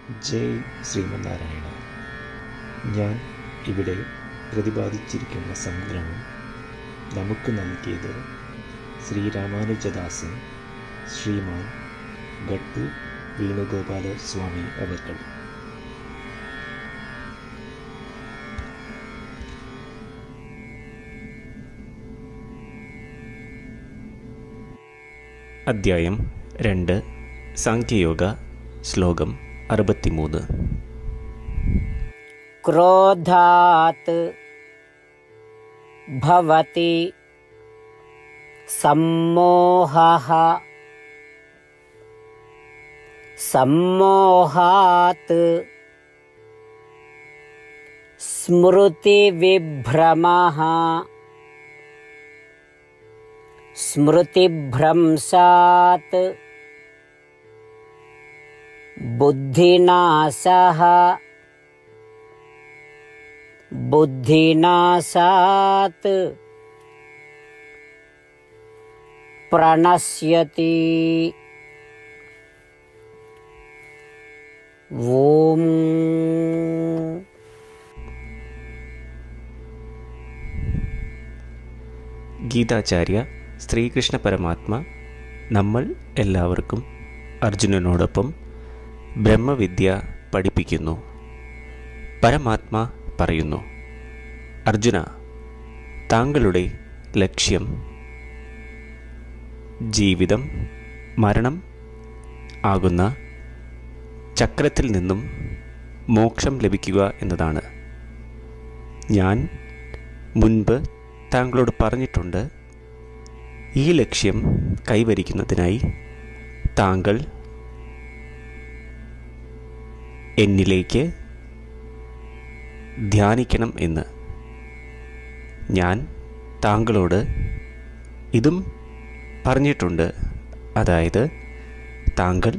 ജയ് ശ്രീമന്നാരായണ ഞാൻ ഇവിടെ പ്രതിപാദിച്ചിരിക്കുന്ന സമുദ്രവും നമുക്ക് നൽകിയത് ശ്രീരാമാനുജദാസൻ ശ്രീമാൻ ഗട്ടു വേണുഗോപാല സ്വാമി അവർകൾ അദ്ധ്യായം രണ്ട് സാഖ്യയോഗ ശ്ലോകം അറുപത്തിമൂന്ന് क्रोधात् भवति सम्मोहः सम्मोहात् स्मृतिविभ्रमः स्मृतिभ्रंशात् बुद्धिनाशः बुद्धिनाशात् प्रणश्यति ॐ ഗീതാചാര്യ ശ്രീകൃഷ്ണ പരമാത്മ നമ്മൾ എല്ലാവർക്കും അർജുനനോടൊപ്പം ബ്രഹ്മവിദ്യ പഠിപ്പിക്കുന്നു പരമാത്മ പറയുന്നു അർജുന താങ്കളുടെ ലക്ഷ്യം ജീവിതം മരണം ആകുന്ന ചക്രത്തിൽ നിന്നും മോക്ഷം ലഭിക്കുക എന്നതാണ് ഞാൻ മുൻപ് താങ്കളോട് പറഞ്ഞിട്ടുണ്ട് ഈ ലക്ഷ്യം കൈവരിക്കുന്നതിനായി താങ്കൾ എന്നിലേക്ക് ധ്യാനിക്കണം എന്ന് ഞാൻ താങ്കളോട് ഇതും പറഞ്ഞിട്ടുണ്ട് അതായത് താങ്കൾ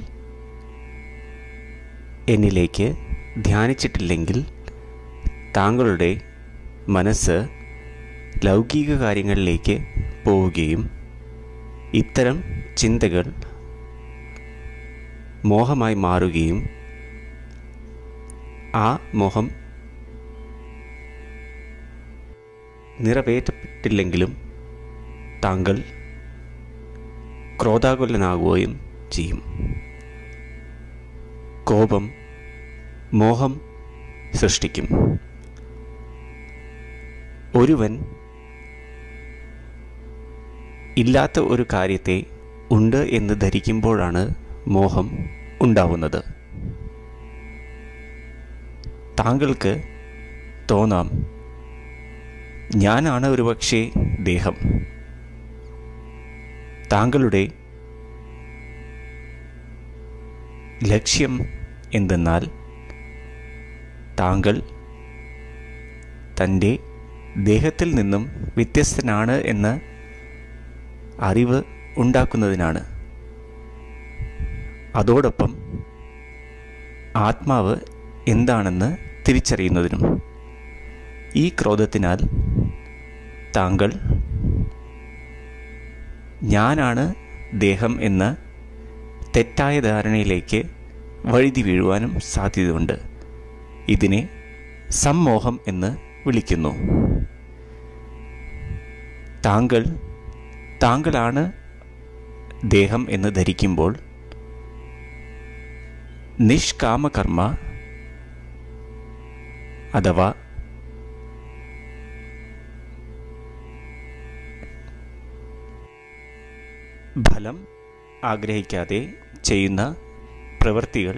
എന്നിലേക്ക് ധ്യാനിച്ചിട്ടില്ലെങ്കിൽ താങ്കളുടെ മനസ്സ് ലൗകിക കാര്യങ്ങളിലേക്ക് പോവുകയും ഇത്തരം ചിന്തകൾ മോഹമായി മാറുകയും ആ മോഹം നിറവേറ്റപ്പെട്ടില്ലെങ്കിലും താങ്കൾ ക്രോധാകുലനാകുകയും ചെയ്യും കോപം മോഹം സൃഷ്ടിക്കും ഒരുവൻ ഇല്ലാത്ത ഒരു കാര്യത്തെ ഉണ്ട് എന്ന് ധരിക്കുമ്പോഴാണ് മോഹം ഉണ്ടാവുന്നത് താങ്കൾക്ക് തോന്നാം ഞാനാണ് ഒരുപക്ഷെ ദേഹം താങ്കളുടെ ലക്ഷ്യം എന്തെന്നാൽ താങ്കൾ തൻ്റെ ദേഹത്തിൽ നിന്നും വ്യത്യസ്തനാണ് എന്ന് അറിവ് ഉണ്ടാക്കുന്നതിനാണ് അതോടൊപ്പം ആത്മാവ് എന്താണെന്ന് തിരിച്ചറിയുന്നതിനും ഈ ക്രോധത്തിനാൽ താങ്കൾ ഞാനാണ് ദേഹം എന്ന തെറ്റായ ധാരണയിലേക്ക് വഴുതി വീഴുവാനും സാധ്യതയുണ്ട് ഇതിനെ സമ്മോഹം എന്ന് വിളിക്കുന്നു താങ്കൾ താങ്കളാണ് ദേഹം എന്ന് ധരിക്കുമ്പോൾ നിഷ്കാമകർമ്മ അഥവാ ഫലം ആഗ്രഹിക്കാതെ ചെയ്യുന്ന പ്രവൃത്തികൾ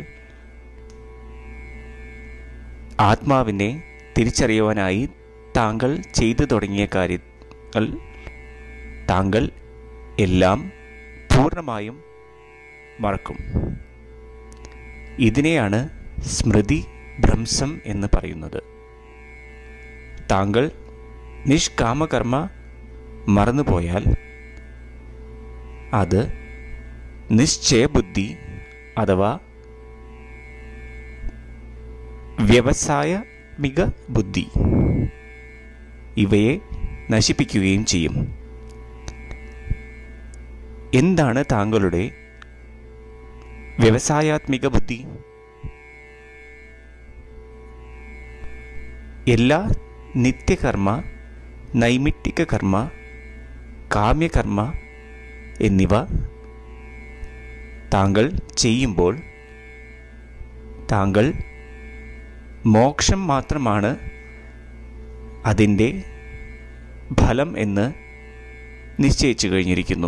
ആത്മാവിനെ തിരിച്ചറിയുവാനായി താങ്കൾ ചെയ്തു തുടങ്ങിയ കാര്യങ്ങൾ താങ്കൾ എല്ലാം പൂർണ്ണമായും മറക്കും ഇതിനെയാണ് സ്മൃതി ഭ്രംശം എന്ന് പറയുന്നത് താങ്കൾ നിഷ്കാമകർമ്മ മറന്നുപോയാൽ അത് നിശ്ചയബുദ്ധി അഥവാ വ്യവസായമിക ബുദ്ധി ഇവയെ നശിപ്പിക്കുകയും ചെയ്യും എന്താണ് താങ്കളുടെ വ്യവസായാത്മിക ബുദ്ധി എല്ലാ നിത്യകർമ്മ നൈമിത്തിക കർമ്മ കാമ്യകർമ്മ എന്നിവ താങ്കൾ ചെയ്യുമ്പോൾ താങ്കൾ മോക്ഷം മാത്രമാണ് അതിൻ്റെ ഫലം എന്ന് നിശ്ചയിച്ചു കഴിഞ്ഞിരിക്കുന്നു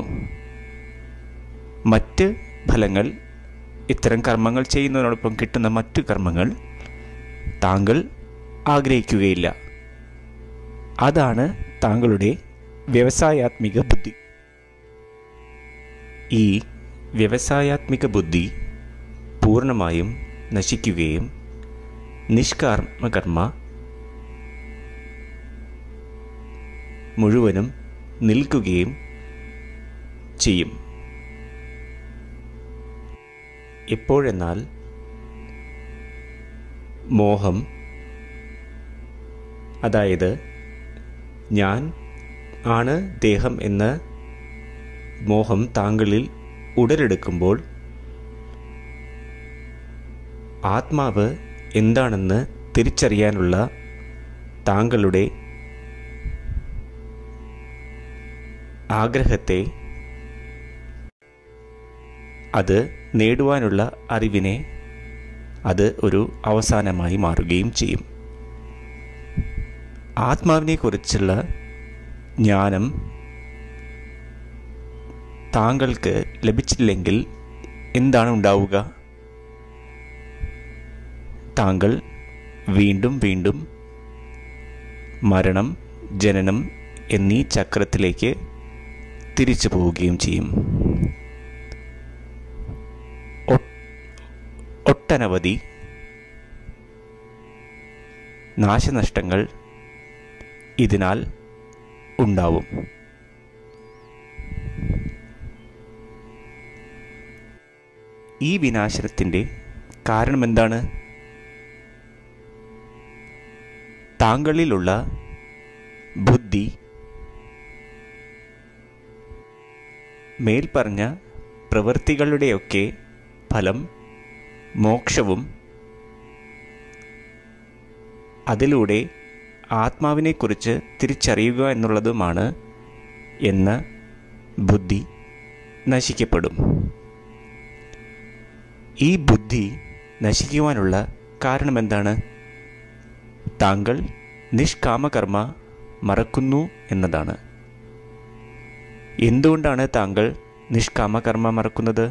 മറ്റ് ഫലങ്ങൾ ഇത്തരം കർമ്മങ്ങൾ ചെയ്യുന്നതിനോടൊപ്പം കിട്ടുന്ന മറ്റു കർമ്മങ്ങൾ താങ്കൾ ആഗ്രഹിക്കുകയില്ല അതാണ് താങ്കളുടെ വ്യവസായാത്മിക ബുദ്ധി ഈ വ്യവസായാത്മിക ബുദ്ധി പൂർണ്ണമായും നശിക്കുകയും നിഷ്കർമ്മകർമ്മ മുഴുവനും നിൽക്കുകയും ചെയ്യും എപ്പോഴെന്നാൽ മോഹം അതായത് ഞാൻ ആണ് ദേഹം എന്ന മോഹം താങ്കളിൽ ഉടലെടുക്കുമ്പോൾ ആത്മാവ് എന്താണെന്ന് തിരിച്ചറിയാനുള്ള താങ്കളുടെ ആഗ്രഹത്തെ അത് നേടുവാനുള്ള അറിവിനെ അത് ഒരു അവസാനമായി മാറുകയും ചെയ്യും ആത്മാവിനെക്കുറിച്ചുള്ള ജ്ഞാനം താങ്കൾക്ക് ലഭിച്ചില്ലെങ്കിൽ എന്താണ് ഉണ്ടാവുക താങ്കൾ വീണ്ടും വീണ്ടും മരണം ജനനം എന്നീ ചക്രത്തിലേക്ക് തിരിച്ചു പോവുകയും ചെയ്യും ഒ- ഒട്ടനവധി നാശനഷ്ടങ്ങൾ ഇതിനാൽ ഉണ്ടാവും ഈ വിനാശനത്തിൻ്റെ കാരണമെന്താണ് താങ്കളിലുള്ള ബുദ്ധി മേൽപ്പറഞ്ഞ പ്രവൃത്തികളുടെയൊക്കെ ഫലം മോക്ഷവും അതിലൂടെ ആത്മാവിനെക്കുറിച്ച് തിരിച്ചറിയുക എന്നുള്ളതുമാണ് എന്ന ബുദ്ധി നശിക്കപ്പെടും ഈ ബുദ്ധി നശിക്കുവാനുള്ള കാരണമെന്താണ് താങ്കൾ നിഷ്കാമകർമ്മ മറക്കുന്നു എന്നതാണ് എന്തുകൊണ്ടാണ് താങ്കൾ നിഷ്കാമകർമ്മ മറക്കുന്നത്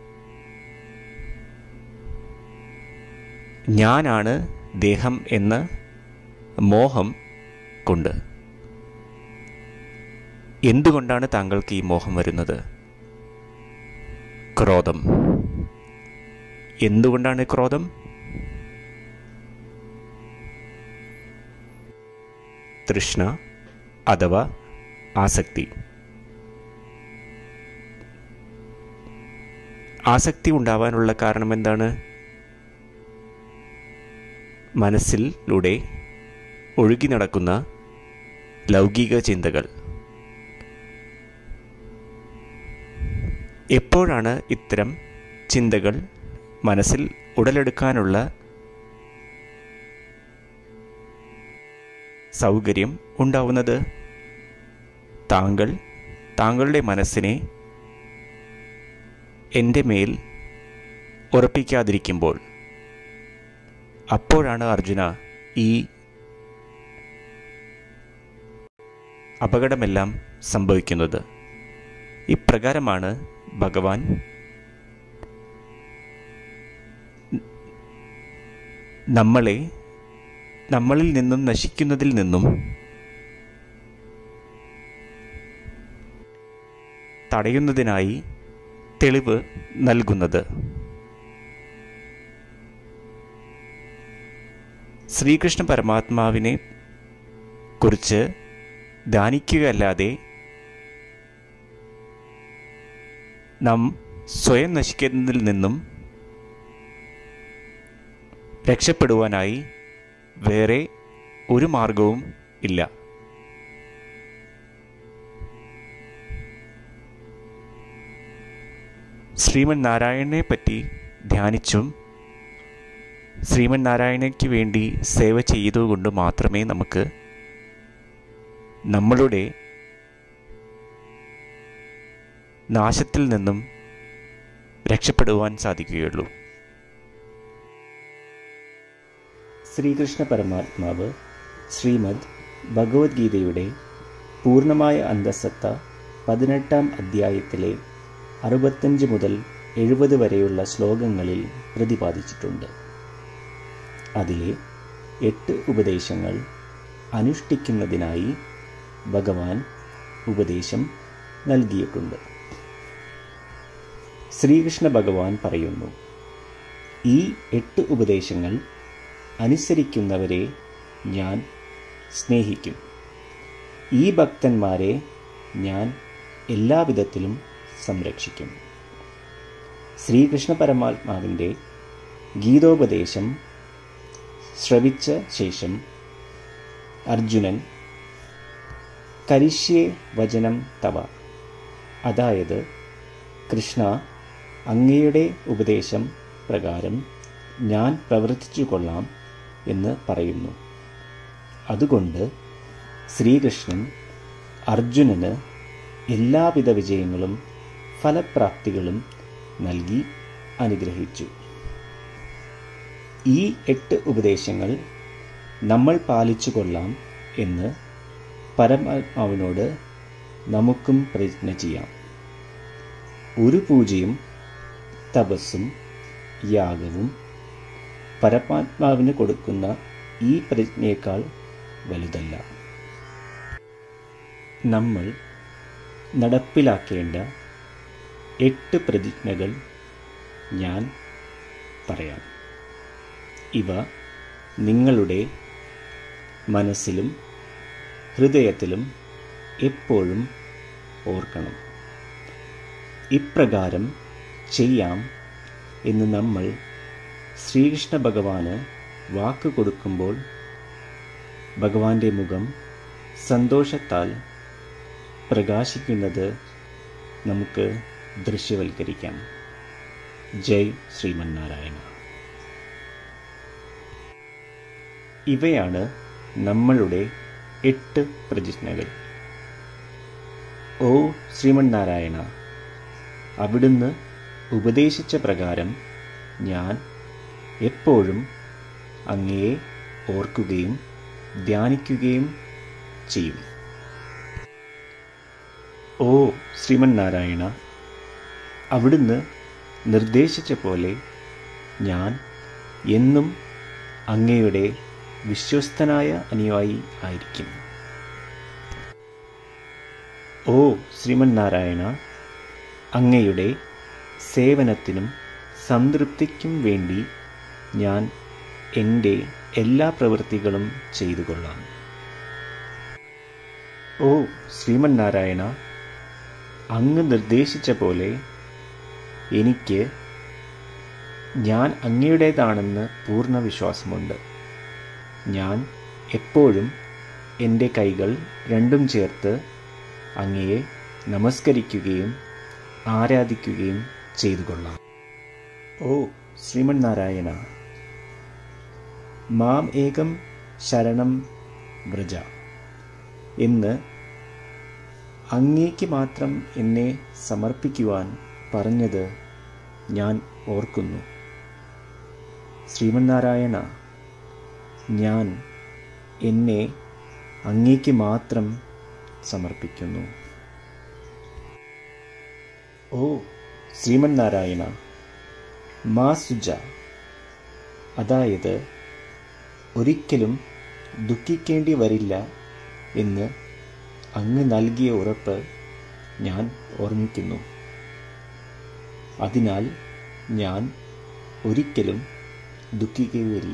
ഞാനാണ് ദേഹം എന്ന മോഹം കൊണ്ട് എന്തുകൊണ്ടാണ് താങ്കൾക്ക് ഈ മോഹം വരുന്നത് ക്രോധം എന്തുകൊണ്ടാണ് ക്രോധം തൃഷ്ണ അഥവാ ആസക്തി ആസക്തി ഉണ്ടാവാനുള്ള കാരണം എന്താണ് മനസ്സിലൂടെ ഒഴുകി നടക്കുന്ന ലൗകിക ചിന്തകൾ എപ്പോഴാണ് ഇത്തരം ചിന്തകൾ മനസ്സിൽ ഉടലെടുക്കാനുള്ള സൗകര്യം ഉണ്ടാവുന്നത് താങ്കൾ താങ്കളുടെ മനസ്സിനെ എൻ്റെ മേൽ ഉറപ്പിക്കാതിരിക്കുമ്പോൾ അപ്പോഴാണ് അർജുന ഈ അപകടമെല്ലാം സംഭവിക്കുന്നത് ഇപ്രകാരമാണ് ഭഗവാൻ നമ്മളെ നമ്മളിൽ നിന്നും നശിക്കുന്നതിൽ നിന്നും തടയുന്നതിനായി തെളിവ് നൽകുന്നത് ശ്രീകൃഷ്ണ പരമാത്മാവിനെ കുറിച്ച് ധ്യാനിക്കുകയല്ലാതെ നാം സ്വയം നശിക്കുന്നതിൽ നിന്നും രക്ഷപ്പെടുവാനായി വേറെ ഒരു മാർഗവും ഇല്ല ശ്രീമൻ നാരായണനെ പറ്റി ധ്യാനിച്ചും ശ്രീമൻ നാരായണയ്ക്ക് വേണ്ടി സേവ ചെയ്തുകൊണ്ട് മാത്രമേ നമുക്ക് നമ്മളുടെ നാശത്തിൽ നിന്നും രക്ഷപ്പെടുവാൻ സാധിക്കുകയുള്ളൂ ശ്രീകൃഷ്ണ പരമാത്മാവ് ശ്രീമദ് ഭഗവത്ഗീതയുടെ പൂർണ്ണമായ അന്തസത്ത പതിനെട്ടാം അധ്യായത്തിലെ അറുപത്തഞ്ച് മുതൽ എഴുപത് വരെയുള്ള ശ്ലോകങ്ങളിൽ പ്രതിപാദിച്ചിട്ടുണ്ട് അതിലെ എട്ട് ഉപദേശങ്ങൾ അനുഷ്ഠിക്കുന്നതിനായി ഭഗവാൻ ഉപദേശം നൽകിയിട്ടുണ്ട് ശ്രീകൃഷ്ണ ഭഗവാൻ പറയുന്നു ഈ എട്ട് ഉപദേശങ്ങൾ അനുസരിക്കുന്നവരെ ഞാൻ സ്നേഹിക്കും ഈ ഭക്തന്മാരെ ഞാൻ എല്ലാവിധത്തിലും സംരക്ഷിക്കും ശ്രീകൃഷ്ണ പരമാത്മാവിൻ്റെ ഗീതോപദേശം ശ്രവിച്ച ശേഷം അർജുനൻ കരിഷ്യേ വചനം തവ അതായത് കൃഷ്ണ അങ്ങയുടെ ഉപദേശം പ്രകാരം ഞാൻ പ്രവർത്തിച്ചു കൊള്ളാം എന്ന് പറയുന്നു അതുകൊണ്ട് ശ്രീകൃഷ്ണൻ അർജുനന് എല്ലാവിധ വിജയങ്ങളും ഫലപ്രാപ്തികളും നൽകി അനുഗ്രഹിച്ചു ഈ എട്ട് ഉപദേശങ്ങൾ നമ്മൾ പാലിച്ചു കൊള്ളാം എന്ന് പരമാത്മാവിനോട് നമുക്കും പ്രതിജ്ഞ ചെയ്യാം ഒരു പൂജയും തപസ്സും യാഗവും പരമാത്മാവിന് കൊടുക്കുന്ന ഈ പ്രതിജ്ഞയേക്കാൾ വലുതല്ല നമ്മൾ നടപ്പിലാക്കേണ്ട എട്ട് പ്രതിജ്ഞകൾ ഞാൻ പറയാം ഇവ നിങ്ങളുടെ മനസ്സിലും ഹൃദയത്തിലും എപ്പോഴും ഓർക്കണം ഇപ്രകാരം ചെയ്യാം എന്ന് നമ്മൾ ശ്രീകൃഷ്ണ ഭഗവാന് വാക്ക് കൊടുക്കുമ്പോൾ ഭഗവാന്റെ മുഖം സന്തോഷത്താൽ പ്രകാശിക്കുന്നത് നമുക്ക് ദൃശ്യവൽക്കരിക്കാം ജയ് ശ്രീമന്നാരായണ ഇവയാണ് നമ്മളുടെ എട്ട് പ്രതിജ്ഞകൾ ഓ ശ്രീമന്നാരായണ അവിടുന്ന് ഉപദേശിച്ച പ്രകാരം ഞാൻ എപ്പോഴും അങ്ങയെ ഓർക്കുകയും ധ്യാനിക്കുകയും ചെയ്യും ഓ ശ്രീമന്നാരായണ അവിടുന്ന് നിർദ്ദേശിച്ച പോലെ ഞാൻ എന്നും അങ്ങയുടെ വിശ്വസ്തനായ അനുയായി ആയിരിക്കും ഓ ശ്രീമന്നാരായണ അങ്ങയുടെ സേവനത്തിനും സംതൃപ്തിക്കും വേണ്ടി ഞാൻ എൻ്റെ എല്ലാ പ്രവൃത്തികളും ചെയ്തു കൊള്ളാം ഓ ശ്രീമന്നാരായണ അങ്ങ് നിർദ്ദേശിച്ച പോലെ എനിക്ക് ഞാൻ അങ്ങയുടേതാണെന്ന് പൂർണ്ണ വിശ്വാസമുണ്ട് ഞാൻ എപ്പോഴും എൻ്റെ കൈകൾ രണ്ടും ചേർത്ത് അങ്ങയെ നമസ്കരിക്കുകയും ആരാധിക്കുകയും ചെയ്തു കൊള്ളാം ഓ ശ്രീമന്നാരായണ മാം ഏകം ശരണം വ്രജ എന്ന് അങ്ങേക്ക് മാത്രം എന്നെ സമർപ്പിക്കുവാൻ പറഞ്ഞത് ഞാൻ ഓർക്കുന്നു ശ്രീമന്നാരായണ ഞാൻ എന്നെ അങ്ങേക്ക് മാത്രം സമർപ്പിക്കുന്നു ഓ ശ്രീമന്നാരായണ മാ സുജ അതായത് ഒരിക്കലും ദുഃഖിക്കേണ്ടി വരില്ല എന്ന് അങ്ങ് നൽകിയ ഉറപ്പ് ഞാൻ ഓർമ്മിക്കുന്നു അതിനാൽ ഞാൻ ഒരിക്കലും ദുഃഖിക്കുകയില്ല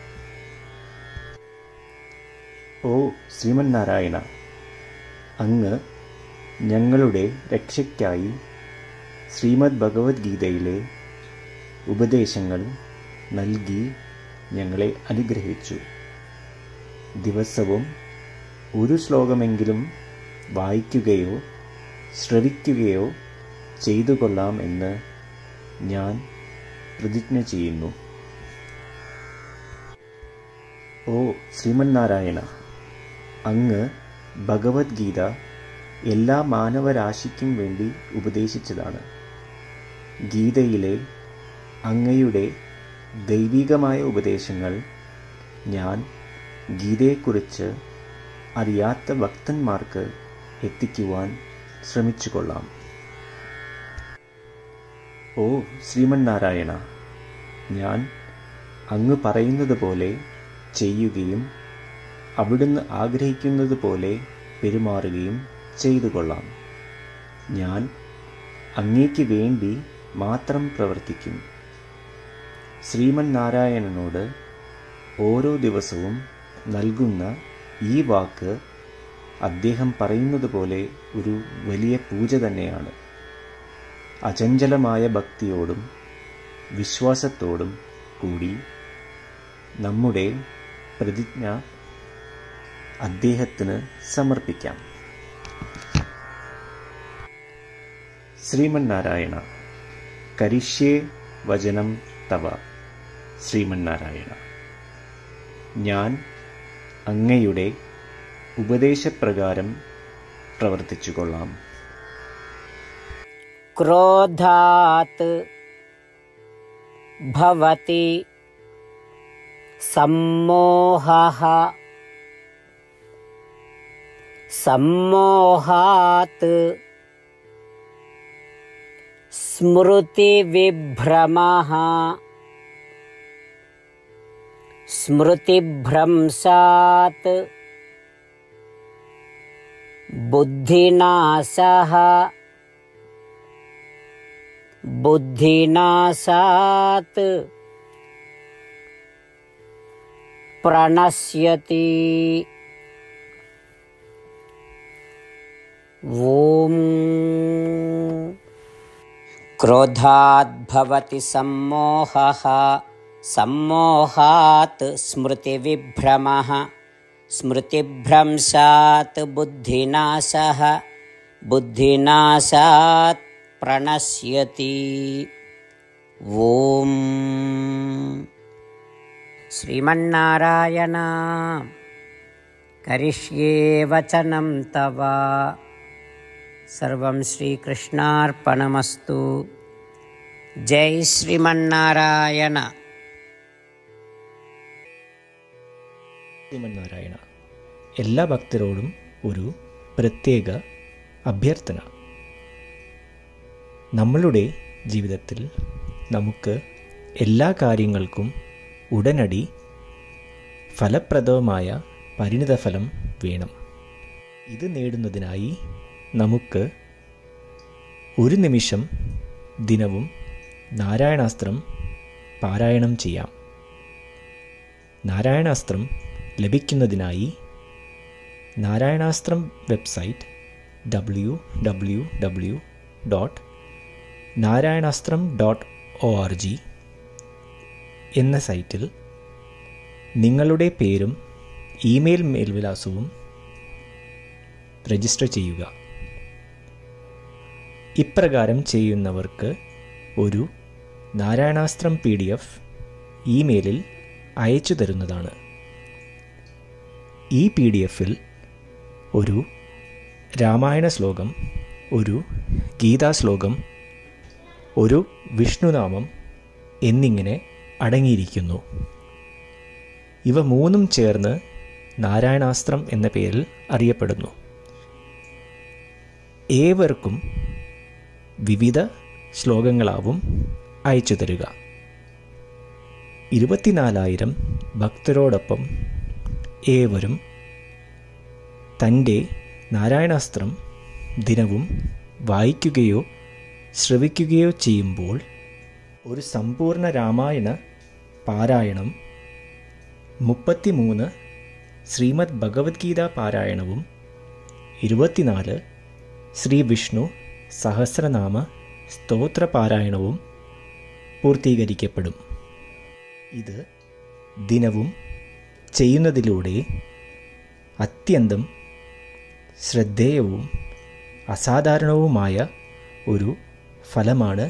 ഓ ശ്രീമന്നാരായണ അങ്ങ് ഞങ്ങളുടെ രക്ഷയ്ക്കായി ശ്രീമദ് ഭഗവത്ഗീതയിലെ ഉപദേശങ്ങൾ നൽകി ഞങ്ങളെ അനുഗ്രഹിച്ചു ദിവസവും ഒരു ശ്ലോകമെങ്കിലും വായിക്കുകയോ ശ്രവിക്കുകയോ ചെയ്തു കൊള്ളാം എന്ന് ഞാൻ പ്രതിജ്ഞ ചെയ്യുന്നു ഓ ശ്രീമന്നാരായണ അങ്ങ് ഭഗവത്ഗീത എല്ലാ മാനവരാശിക്കും വേണ്ടി ഉപദേശിച്ചതാണ് ഗീതയിലെ അങ്ങയുടെ ദൈവികമായ ഉപദേശങ്ങൾ ഞാൻ ഗീതയെക്കുറിച്ച് അറിയാത്ത ഭക്തന്മാർക്ക് എത്തിക്കുവാൻ ശ്രമിച്ചുകൊള്ളാം ഓ ശ്രീമന്നാരായണ ഞാൻ അങ്ങ് പറയുന്നത് പോലെ ചെയ്യുകയും അവിടുന്ന് ആഗ്രഹിക്കുന്നത് പോലെ പെരുമാറുകയും ചെയ്തു കൊള്ളാം ഞാൻ അങ്ങേക്ക് വേണ്ടി മാത്രം പ്രവർത്തിക്കും ശ്രീമന്നാരായണനോട് ഓരോ ദിവസവും നൽകുന്ന ഈ വാക്ക് അദ്ദേഹം പറയുന്നത് പോലെ ഒരു വലിയ പൂജ തന്നെയാണ് അചഞ്ചലമായ ഭക്തിയോടും വിശ്വാസത്തോടും കൂടി നമ്മുടെ പ്രതിജ്ഞ അദ്ദേഹത്തിന് സമർപ്പിക്കാം ശ്രീമന്നാരായണ കരിഷ്യേ വചനം തവ ശ്രീമന്നാരായണ ഞാൻ അങ്ങയുടെ ഉപദേശപ്രകാരം പ്രവർത്തിച്ചുകൊള്ളാം क्रोधात् भवति सम्मोहः सम्मोहात् स्मृतिविभ्रमः स्मृतिभ्रंशात् बुद्धिनाशः बुद्धिनाशात् प्रणश्यति ॐ क्रोधाद्भवति सम्मोहः सम्मोहात् स्मृतिविभ्रमः स्मृतिभ्रंशात् बुद्धिनाशः बुद्धिनाशात् प्रणश्यति ॐ श्रीमन्नारायण करिष्ये वचनं तव सर्वं श्रीकृष्णार्पणमस्तु जय श्रीमन्नारायण ശ്രീമന്നാരായണ എല്ലാ ഭക്തരോടും ഒരു പ്രത്യേക അഭ്യർത്ഥന നമ്മളുടെ ജീവിതത്തിൽ നമുക്ക് എല്ലാ കാര്യങ്ങൾക്കും ഉടനടി ഫലപ്രദമായ പരിണിതഫലം വേണം ഇത് നേടുന്നതിനായി നമുക്ക് ഒരു നിമിഷം ദിനവും നാരായണാസ്ത്രം പാരായണം ചെയ്യാം നാരായണാസ്ത്രം ലഭിക്കുന്നതിനായി Narayanastram website W W W dot Narayanastram dot O R G എന്ന സൈറ്റിൽ നിങ്ങളുടെ പേരും ഇമെയിൽ മേൽവിലാസവും രജിസ്റ്റർ ചെയ്യുക ഇപ്രകാരം ചെയ്യുന്നവർക്ക് ഒരു നാരായണാസ്ത്രം പി ഡി എഫ് ഇമെയിലിൽ അയച്ചു തരുന്നതാണ് ഈ പി ഡി എഫിൽ ഒരു രാമായണ ശ്ലോകം ഒരു ഗീതാ ശ്ലോകം ഒരു വിഷ്ണുനാമം എന്നിങ്ങനെ അടങ്ങിയിരിക്കുന്നു ഇവ മൂന്നും ചേർന്ന് നാരായണാസ്ത്രം എന്ന പേരിൽ അറിയപ്പെടുന്നു ഏവർക്കും വിവിധ ശ്ലോകങ്ങളാവും അയച്ചു തരിക ഇരുപത്തിനാലായിരം ഭക്തരോടൊപ്പം ഏവരും തൻ്റെ നാരായണാസ്ത്രം ദിനവും വായിക്കുകയോ ശ്രവിക്കുകയോ ചെയ്യുമ്പോൾ ഒരു സമ്പൂർണ്ണ രാമായണ പാരായണം മുപ്പത്തിമൂന്ന് ശ്രീമദ് ഭഗവത്ഗീത പാരായണവും ഇരുപത്തിനാല് ശ്രീ വിഷ്ണു സഹസ്രനാമ സ്തോത്ര പാരായണവും പൂർത്തീകരിക്കപ്പെടും ഇത് ദിനവും ചെയ്യുന്നതിലൂടെ അത്യന്തം ശ്രദ്ധേയവും അസാധാരണവുമായ ഒരു ഫലമാണ്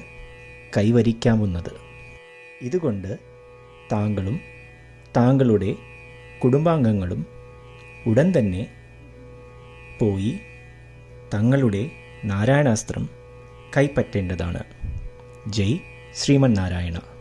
കൈവരിക്കാവുന്നത് ഇതുകൊണ്ട് താങ്കളും താങ്കളുടെ കുടുംബാംഗങ്ങളും ഉടൻ തന്നെ പോയി തങ്ങളുടെ നാരായണാസ്ത്രം കൈപ്പറ്റേണ്ടതാണ് ജയ് ശ്രീമന്നാരായണ